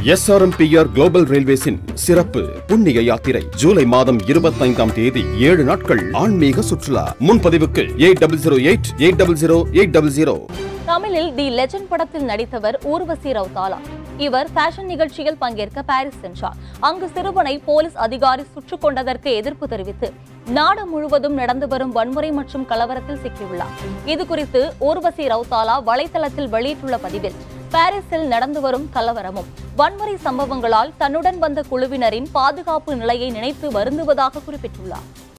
SRMPR global ரயில்வேஸின் சிறப்பு புண்ணிய யாத்திரை ஜூலை மாதம் இருபத்தைந்தாம் தேதி ஏழு நாட்கள் ஆன்மீக சுற்றுலா முன்பதிவுக்கு eight double zero eight eight double zero eight double zero தமிழில் தி லெஜண்ட் படத்தில் நடித்தவர் ஊர்வசி ரவுதாலா இவர் ஃபேஷன் நிகழ்ச்சியில் பங்கேற்க பாரிஸ் சென்றார் அங்கு சிறுவனை போலீஸ் அதிகாரி சுட்டுக் கொண்டதற்கு எதிர்ப்பு தெரிவித்து நாடு முழுவதும் நடந்து வரும் வன்முறை மற்றும் கலவரத்தில் சிக்கியுள்ளார் இதுகுறித்து ஊர்வசி ரவுதாலா வலைதளத்தில் வெளியிட்டுள்ள பதிவில் பாரிஸில் நடந்து வரும் கலவரமும் வன்முறை சம்பவங்களால் தன்னுடன் வந்த குழுவினரின் பாதுகாப்பு நிலையை நினைத்து வருந்துவதாக குறிப்பிட்டுள்ளார்